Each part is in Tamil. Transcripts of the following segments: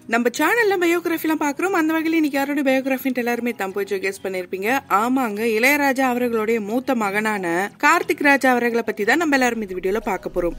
நம்ம சேனல்ல பயோகிராஃபிலாம் பாக்குறோம் அந்த வகையில் இன்னைக்கு யாரோட பயோகிராஃபின்ட்டு எல்லாருமே தம்பு கெஸ் பண்ணிருப்பீங்க ஆமாங்க இளையராஜா அவர்களுடைய மூத்த மகனான கார்த்திக் ராஜா அவர்களை பத்தி தான் நம்ம எல்லாரும் இந்த வீடியோல பார்க்க போறோம்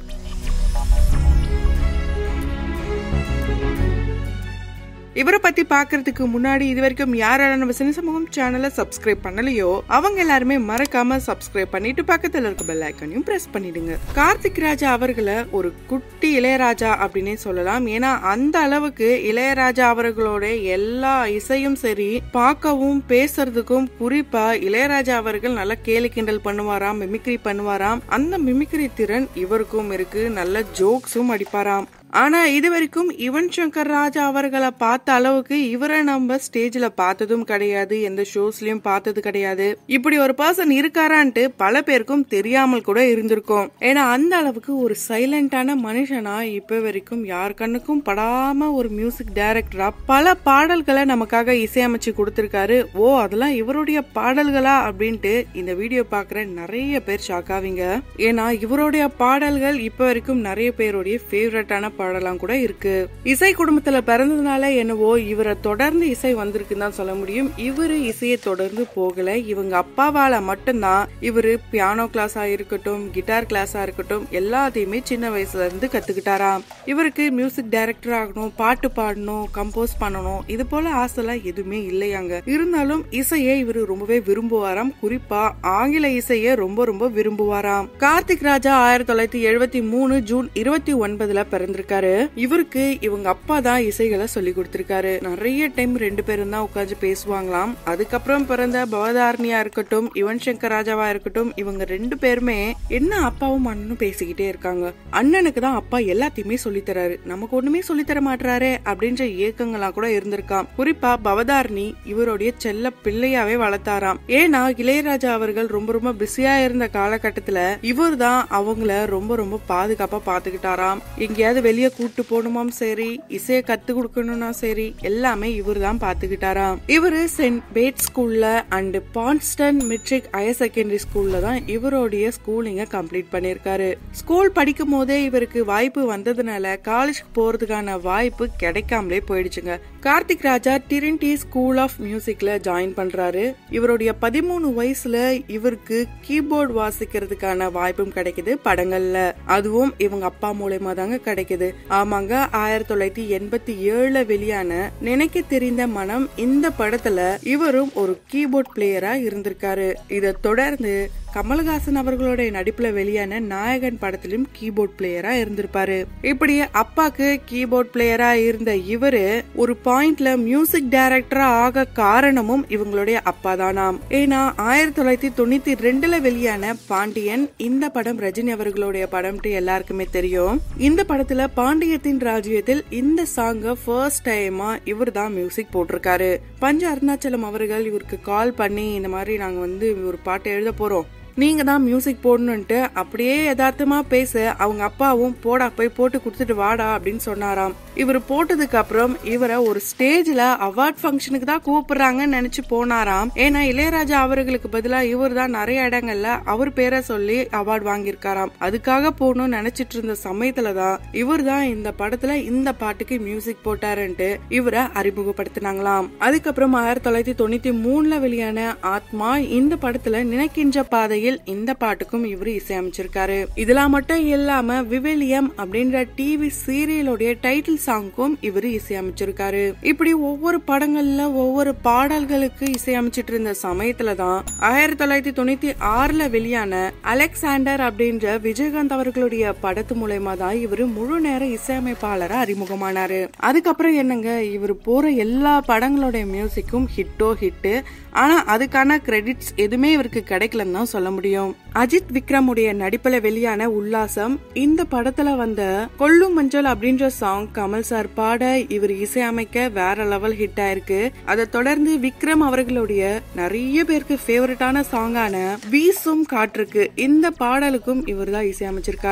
இவரை பத்தி பாக்குறதுக்கு முன்னாடி இது வரைக்கும் யாரெல்லாம் நம்ம சினி சமூகம் சேனலை சப்ஸ்கிரைப் பண்ணலையோ அவங்க எல்லாருமே மறக்காம சப்ஸ்கிரைப் பண்ணிட்டு பக்கத்துல இருக்க பெல் ஐக்கனையும் பிரஸ் பண்ணிடுங்க கார்த்திக் ராஜா அவர்களை ஒரு குட்டி இளையராஜா அப்படின்னே சொல்லலாம் ஏன்னா அந்த அளவுக்கு இளையராஜா அவர்களோட எல்லா இசையும் சரி பார்க்கவும் பேசுறதுக்கும் குறிப்பா இளையராஜா அவர்கள் நல்லா கேலி கிண்டல் பண்ணுவாராம் மிமிக்ரி பண்ணுவாராம் அந்த மிமிக்ரி திறன் இவருக்கும் இருக்கு நல்ல ஜோக்ஸும் அடிப்பாராம் ஆனா இது வரைக்கும் யுவன் சங்கர் ராஜா அவர்களை பார்த்த அளவுக்கு இவரை நம்ம ஸ்டேஜ்ல பார்த்ததும் கிடையாது எந்த ஷோஸ்லயும் பார்த்தது கிடையாது இப்படி ஒரு பர்சன் இருக்காரான்ட்டு பல பேருக்கும் தெரியாமல் கூட இருந்திருக்கும் ஏன்னா அந்த அளவுக்கு ஒரு சைலண்டான மனுஷனா இப்ப வரைக்கும் யார் கண்ணுக்கும் படாம ஒரு மியூசிக் டைரக்டரா பல பாடல்களை நமக்காக இசையமைச்சு கொடுத்திருக்காரு ஓ அதெல்லாம் இவருடைய பாடல்களா அப்படின்ட்டு இந்த வீடியோ பாக்குற நிறைய பேர் ஷாக் ஆவீங்க ஏன்னா இவருடைய பாடல்கள் இப்ப வரைக்கும் நிறைய பேருடைய ஃபேவரட்டான பாடலாம் கூட இருக்கு இசை குடும்பத்துல பிறந்ததுனால என்னவோ இவரை தொடர்ந்து இசை வந்திருக்குன்னு தான் சொல்ல முடியும் இவரு இசையை தொடர்ந்து போகல இவங்க அப்பாவால மட்டும்தான் இவரு பியானோ கிளாஸா இருக்கட்டும் கிட்டார் கிளாஸா இருக்கட்டும் எல்லாத்தையுமே சின்ன வயசுல இருந்து கத்துக்கிட்டாராம் இவருக்கு மியூசிக் டைரக்டர் ஆகணும் பாட்டு பாடணும் கம்போஸ் பண்ணணும் இது போல ஆசைலாம் எதுவுமே இல்லையாங்க இருந்தாலும் இசையை இவரு ரொம்பவே விரும்புவாராம் குறிப்பா ஆங்கில இசையை ரொம்ப ரொம்ப விரும்புவாராம் கார்த்திக் ராஜா ஆயிரத்தி தொள்ளாயிரத்தி எழுபத்தி மூணு ஜூன் இருபத்தி ஒன்பதுல பிறந்திருக்காரு இவருக்கு இவங்க அப்பா தான் இசைகளை சொல்லி கொடுத்திருக்காரு நிறைய டைம் ரெண்டு பேரும் தான் உட்காந்து பேசுவாங்களாம் அதுக்கப்புறம் பிறந்த பவதாரணியா இருக்கட்டும் யுவன் சங்கர் ராஜாவா இருக்கட்டும் இவங்க ரெண்டு பேருமே என்ன அப்பாவும் அண்ணனும் பேசிக்கிட்டே இருக்காங்க அண்ணனுக்கு தான் அப்பா எல்லாத்தையுமே சொல்லி தராரு நமக்கு ஒண்ணுமே சொல்லி தர மாட்டாரே அப்படின்ற ஏக்கங்கள்லாம் கூட இருந்திருக்காம் குறிப்பா பவதாரணி இவருடைய செல்ல பிள்ளையாவே வளர்த்தாராம் ஏன்னா இளையராஜா அவர்கள் ரொம்ப ரொம்ப பிஸியா இருந்த காலகட்டத்துல இவர் தான் அவங்கள ரொம்ப ரொம்ப பாதுகாப்பா பாத்துக்கிட்டாராம் எங்கேயாவது வெளியே கூட்டு போகணுமாம் சரி இசைய கத்து கொடுக்கணும்னா சரி எல்லாமே இவர் தான் பாத்துக்கிட்டாராம் இவரு சென்ட் பேட் ஸ்கூல்ல and Panston matric higher secondary ஸ்கூல்ல தான் இவருடைய ஸ்கூலிங்க கம்ப்ளீட் பண்ணிருக்காரு ஸ்கூல் படிக்கும் போதே இவருக்கு வாய்ப்பு வந்ததுனால காலேஜ் போறதுக்கான வாய்ப்பு கிடைக்காமலே போயிடுச்சுங்க Karthik Raja Trinity school of மியூசிக்ல ஜாயின் பண்றாரு இவருடைய பதிமூணு வயசுல இவருக்கு கீபோர்டு வாசிக்கிறதுக்கான வாய்ப்பும் கிடைக்குது படங்கள்ல அதுவும் இவங்க அப்பா மூலயமா தாங்க கிடைக்குது ஆமாங்க ஆயிரத்தி தொள்ளாயிரத்தி எண்பத்தி ஏழுல வெளியான நினைக்க தெரிந்த மனம் இந்த படத்துல இவரும் ஒரு கீபோர்ட் பிளேயரா இருந்திருக்காரு இதை தொடர்ந்து கமல்ஹாசன் அவர்களுடைய நடிப்புல வெளியான நாயகன் படத்திலும் கீபோர்ட் பிளேயரா இருந்திருப்பாரு இப்படி அப்பாக்கு கீபோர்ட் பிளேயரா இருந்த இவரு ஒரு பாயிண்ட்ல மியூசிக் டைரக்டரா ஆக காரணமும் இவங்களுடைய அப்பா தானாம் ஏன்னா ஆயிரத்தி தொள்ளாயிரத்தி தொண்ணூத்தி ரெண்டுல வெளியான பாண்டியன் இந்த படம் ரஜினி அவர்களுடைய படம்ட்டு எல்லாருக்குமே தெரியும் இந்த படத்துல பாண்டியத்தின் ராஜ்யத்தில் இந்த சாங்க ஃபர்ஸ்ட் டைமா இவர் தான் மியூசிக் போட்டிருக்காரு பஞ்ச அருணாச்சலம் அவர்கள் இவருக்கு கால் பண்ணி இந்த மாதிரி நாங்க வந்து ஒரு பாட்டு எழுத போறோம் நீங்க தான் மியூசிக் போடணுன்ட்டு அப்படியே யதார்த்தமா பேச அவங்க அப்பாவும் போடா போய் போட்டு கொடுத்துட்டு வாடா அப்படின்னு சொன்னாராம் இவர் போட்டதுக்கு அப்புறம் இவரை ஒரு ஸ்டேஜ்ல அவார்ட் ஃபங்க்ஷனுக்கு தான் கூப்பிடுறாங்கன்னு நினைச்சு போனாராம் ஏன்னா இளையராஜா அவர்களுக்கு பதிலா இவர் தான் நிறைய இடங்கள்ல அவர் பேரை சொல்லி அவார்ட் வாங்கியிருக்காராம் அதுக்காக போகணும்னு நினைச்சிட்டு இருந்த சமயத்துல தான் இவர் தான் இந்த படத்துல இந்த பாட்டுக்கு மியூசிக் போட்டாருன்ட்டு இவரை அறிமுகப்படுத்தினாங்களாம் அதுக்கப்புறம் ஆயிரத்தி தொள்ளாயிரத்தி தொண்ணூத்தி மூணுல வெளியான ஆத்மா இந்த படத்துல நினைக்கின்ற பாதையில் இந்த பாட்டுக்கும் இவர் இசையமைச்சிருக்காரு இதெல்லாம் மட்டும் இல்லாம விவிலியம் அப்படின்ற டிவி சீரியலுடைய டைட்டில் சாங்க்கும் இவர் இசையமைச்சிருக்காரு இப்படி ஒவ்வொரு படங்கள்ல ஒவ்வொரு பாடல்களுக்கு இசையமைச்சிட்டு இருந்த சமயத்துல தான் ஆயிரத்தி தொள்ளாயிரத்தி தொண்ணூத்தி ஆறுல வெளியான அலெக்சாண்டர் அப்படின்ற விஜயகாந்த் அவர்களுடைய படத்து மூலயமா தான் இவர் முழு நேர இசையமைப்பாளரா அறிமுகமானாரு அதுக்கப்புறம் என்னங்க இவர் போற எல்லா படங்களோட மியூசிக்கும் ஹிட்டோ ஹிட்டு ஆனா அதுக்கான கிரெடிட்ஸ் எதுவுமே இவருக்கு கிடைக்கலன்னு தான் சொல்ல முடியும் அஜித் விக்ரமுடைய நடிப்புல வெளியான உல்லாசம் இந்த படத்துல வந்த கொள்ளு மஞ்சள் அப்படின்ற சாங் கமல் சார் பாட இவர் இசையமைக்க வேற லெவல் ஹிட் ஆயிருக்கு அதை தொடர்ந்து விக்ரம் அவர்களுடைய நிறைய பேருக்கு ஃபேவரட்டான சாங்கான வீசும் காற்றுக்கு இந்த பாடலுக்கும் இவர் தான் இசையமைச்சிருக்காரு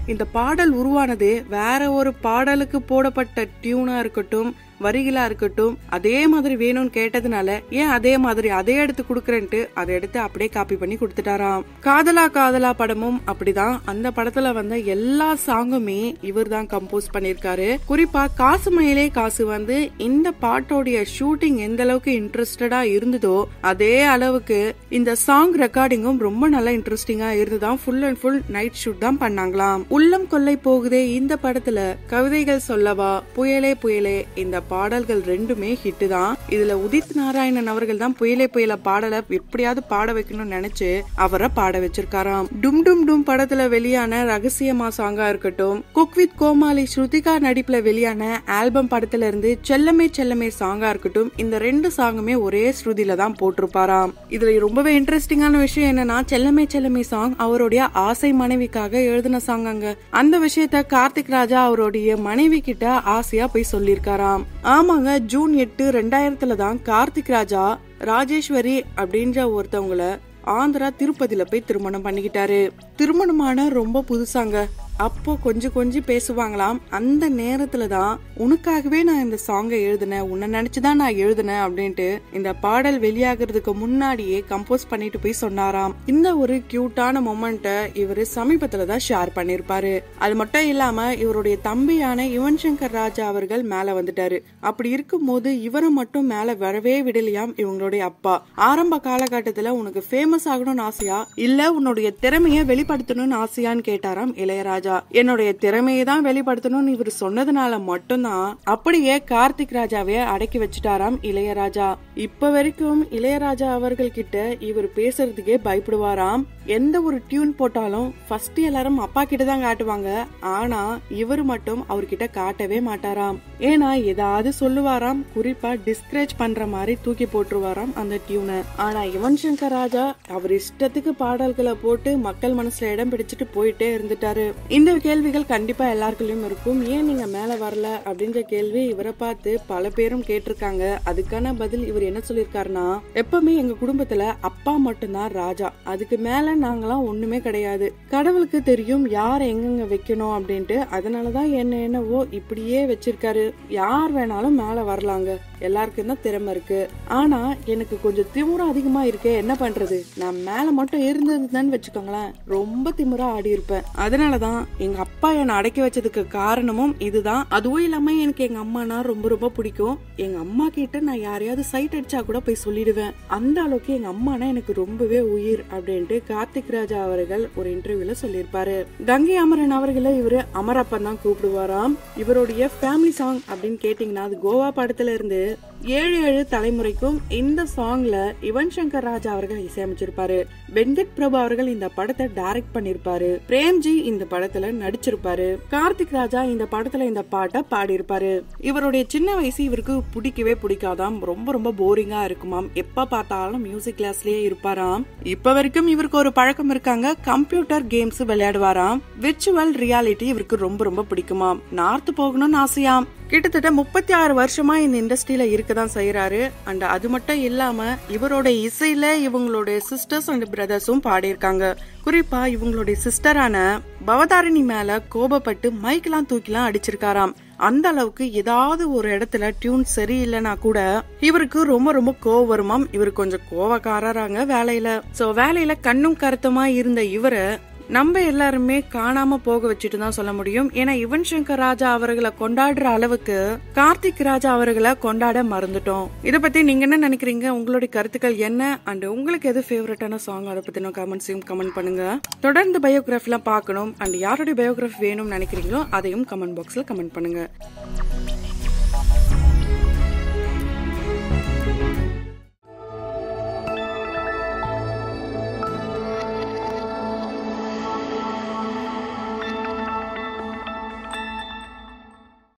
இந்த பாடல் உருவானது வேற ஒரு பாடலுக்கு போடப்பட்ட டியூனா இருக்கட்டும் வரிகளா இருக்கட்டும் அதே மாதிரி வேணும்னு கேட்டதுனால ஏன் அதே மாதிரி அதே எடுத்து குடுக்கறேன்ட்டு அதை எடுத்து அப்படியே காப்பி பண்ணி கொடுத்துட்டாராம் காதலா காதலா படமும் அப்படிதான் அந்த படத்துல வந்த எல்லா சாங்குமே இவர் தான் கம்போஸ் பண்ணிருக்காரு குறிப்பா காசு மயிலே காசு வந்து இந்த பாட்டோடைய ஷூட்டிங் எந்த அளவுக்கு இன்ட்ரெஸ்டடா இருந்ததோ அதே அளவுக்கு இந்த சாங் ரெக்கார்டிங்கும் ரொம்ப நல்லா இன்ட்ரெஸ்டிங்கா இருந்துதான் full and full night shoot தான் பண்ணாங்களாம் உள்ளம் கொள்ளை போகுதே இந்த படத்துல கவிதைகள் சொல்லவா புயலே புயலே இந்த பாடல்கள் ரெண்டுமே ஹிட் தான் இதுல உதித் நாராயணன் அவர்கள் தான் புயலே புயல பாடலை எப்படியாவது பாட வைக்கணும்னு நினைச்சு அவரை பாட வச்சிருக்காராம் டும் டும் டும் படத்துல வெளியான ரகசியமா சாங்கா இருக்கட்டும் குக் வித் கோமாளி ஸ்ருதிகா நடிப்புல வெளியான ஆல்பம் படத்துல இருந்து செல்லமே செல்லமே சாங்கா இருக்கட்டும் இந்த ரெண்டு சாங்குமே ஒரே ஸ்ருதியில தான் போட்டிருப்பாராம் இதுல ரொம்பவே இன்ட்ரெஸ்டிங்கான விஷயம் என்னன்னா செல்லமே செல்லமே சாங் அவருடைய ஆசை மனைவிக்காக எழுதின சாங் அங்க அந்த விஷயத்த கார்த்திக் ராஜா அவருடைய மனைவி கிட்ட ஆசையா போய் சொல்லியிருக்காராம் ஆமாங்க ஜூன் எட்டு ரெண்டாயிரத்துல தான் கார்த்திக் ராஜா ராஜேஸ்வரி அப்படின்ற ஒருத்தவங்கள ஆந்திரா திருப்பதியில போய் திருமணம் பண்ணிக்கிட்டாரு திருமணமான ரொம்ப புதுசாங்க அப்போ கொஞ்சம் கொஞ்சம் பேசுவாங்களாம் அந்த நேரத்துல தான் உனக்காகவே நான் இந்த சாங்கை எழுதினேன் உன்னை நினைச்சுதான் நான் எழுதினேன் அப்படின்ட்டு இந்த பாடல் வெளியாகிறதுக்கு முன்னாடியே கம்போஸ் பண்ணிட்டு போய் சொன்னாராம் இந்த ஒரு கியூட்டான மொமெண்ட்ட இவரு சமீபத்துல தான் ஷேர் பண்ணிருப்பாரு அது மட்டும் இல்லாம இவருடைய தம்பியான யுவன் சங்கர் ராஜா அவர்கள் மேல வந்துட்டாரு அப்படி இருக்கும்போது இவரை மட்டும் மேல வரவே விடலையாம் இவங்களுடைய அப்பா ஆரம்ப காலகட்டத்துல உனக்கு ஃபேமஸ் ஆகணும்னு ஆசையா இல்ல உன்னுடைய திறமைய வெளிப்படுத்தணும்னு ஆசையான்னு கேட்டாராம் இளையராஜா என்னுடைய திறமையை தான் வெளிப்படுத்தணும்னு இவர் சொன்னதுனால மட்டும்தான் அப்படியே கார்த்திக் ராஜாவே அடக்கி வச்சுட்டாராம் இளையராஜா இப்ப வரைக்கும் இளையராஜா அவர்கள் கிட்ட இவர் பேசுறதுக்கே பயப்படுவாராம் எந்த ஒரு டியூன் போட்டாலும் ஃபர்ஸ்ட் எல்லாரும் அப்பா கிட்ட தான் காட்டுவாங்க ஆனா இவர் மட்டும் அவர்கிட்ட காட்டவே மாட்டாராம் ஏன்னா ஏதாவது சொல்லுவாராம் குறிப்பா டிஸ்கரேஜ் பண்ற மாதிரி தூக்கி போட்டுருவாராம் அந்த டியூனை ஆனா யுவன் சங்கர் ராஜா அவர் இஷ்டத்துக்கு பாடல்களை போட்டு மக்கள் மனசுல இடம் பிடிச்சிட்டு போயிட்டே இருந்துட்டாரு இந்த கேள்விகள் கண்டிப்பா எல்லாருக்குள்ளயும் இருக்கும் ஏன் நீங்க மேல வரல அப்படின்ற கேள்வி இவரை பார்த்து பல பேரும் கேட்டிருக்காங்க அதுக்கான பதில் இவர் என்ன சொல்லிருக்காருன்னா எப்பவுமே எங்க குடும்பத்துல அப்பா மட்டும்தான் ராஜா அதுக்கு மேல நாங்களாம் ஒண்ணுமே கிடையாது கடவுளுக்கு தெரியும் யார் எங்கெங்க வைக்கணும் அப்படின்ட்டு அதனாலதான் என்ன என்னவோ இப்படியே வச்சிருக்காரு யார் வேணாலும் மேல வரலாங்க எல்லாருக்கும் தான் திறமை இருக்கு ஆனா எனக்கு கொஞ்சம் திமுறா அதிகமா இருக்கே என்ன பண்றது நான் மேல மட்டும் இருந்ததுன்னு வச்சுக்கோங்களேன் ரொம்ப திமுறா ஆடி இருப்பேன் அதனாலதான் எங்க அப்பா என்னை அடக்கி வச்சதுக்கு காரணமும் இதுதான் அதுவும் இல்லாம எனக்கு எங்க அம்மானா ரொம்ப ரொம்ப பிடிக்கும் எங்க அம்மா கிட்ட நான் யாரையாவது சைட் அடிச்சா கூட போய் சொல்லிடுவேன் அந்த அளவுக்கு எங்க அம்மானா எனக்கு ரொம்பவே உயிர் அப்படின்ட்டு கார்த்திக் ராஜா அவர்கள் ஒரு இன்டர்வியூல சொல்லியிருப்பாரு கங்கை அமரன் அவர்களை இவரு அமரப்பன் தான் கூப்பிடுவாராம் இவருடைய ஃபேமிலி சாங் அப்படின்னு கேட்டீங்கன்னா அது கோவா படத்துல இருந்து ஏழு ஏழு தலைமுறைக்கும் இந்த சாங்ல யுவன் சங்கர் ராஜா அவர்கள் இசையமைச்சிருப்பாரு வெங்கட் பிரபு அவர்கள் இந்த படத்தை டைரக்ட் பண்ணிருப்பாரு பிரேம்ஜி இந்த படத்துல நடிச்சிருப்பாரு கார்த்திக் ராஜா இந்த படத்துல இந்த பாட்டை பாடியிருப்பாரு இவருடைய சின்ன வயசு இவருக்கு பிடிக்கவே பிடிக்காதாம் ரொம்ப ரொம்ப போரிங்கா இருக்குமாம் எப்ப பார்த்தாலும் மியூசிக் கிளாஸ்லயே இருப்பாராம் இப்ப வரைக்கும் இவருக்கு ஒரு பழக்கம் இருக்காங்க கம்ப்யூட்டர் கேம்ஸ் விளையாடுவாராம் விர்ச்சுவல் ரியாலிட்டி இவருக்கு ரொம்ப ரொம்ப பிடிக்குமாம் நார்த் போகணும்னு ஆசையாம் கிட்டத்தட்ட முப்பத்தி ஆறு வருஷமா இந்த இண்டஸ்ட்ரியில இருக்கதான் செய்யறாரு அண்ட் அது மட்டும் இல்லாம இவரோட இசையில இவங்களுடைய சிஸ்டர்ஸ் அண்ட் பிரதர்ஸும் பாடியிருக்காங்க குறிப்பா இவங்களுடைய சிஸ்டரான பவதாரிணி மேல கோபப்பட்டு மைக்கெல்லாம் தூக்கிலாம் அடிச்சிருக்காராம் அந்த அளவுக்கு ஏதாவது ஒரு இடத்துல டியூன் சரியில்லைனா கூட இவருக்கு ரொம்ப ரொம்ப கோவம் வருமாம் இவர் கொஞ்சம் கோவக்காரராங்க வேலையில சோ வேலையில கண்ணும் கருத்துமா இருந்த இவரை நம்ம எல்லாருமே காணாம போக வச்சுட்டு தான் சொல்ல முடியும் ஏன்னா யுவன் சங்கர் ராஜா அவர்களை கொண்டாடுற அளவுக்கு கார்த்திக் ராஜா அவர்களை கொண்டாட மறந்துட்டோம் இத பத்தி நீங்க என்ன நினைக்கிறீங்க உங்களுடைய கருத்துக்கள் என்ன அண்ட் உங்களுக்கு எது ஃபேவரட்டான சாங் அதை பத்தின கமெண்ட்ஸையும் கமெண்ட் பண்ணுங்க தொடர்ந்து பயோகிராஃபிலாம் பார்க்கணும் அண்ட் யாருடைய பயோகிராஃபி வேணும்னு நினைக்கிறீங்களோ அதையும் கமெண்ட் பாக்ஸ்ல கமெண்ட் பண்ணுங்க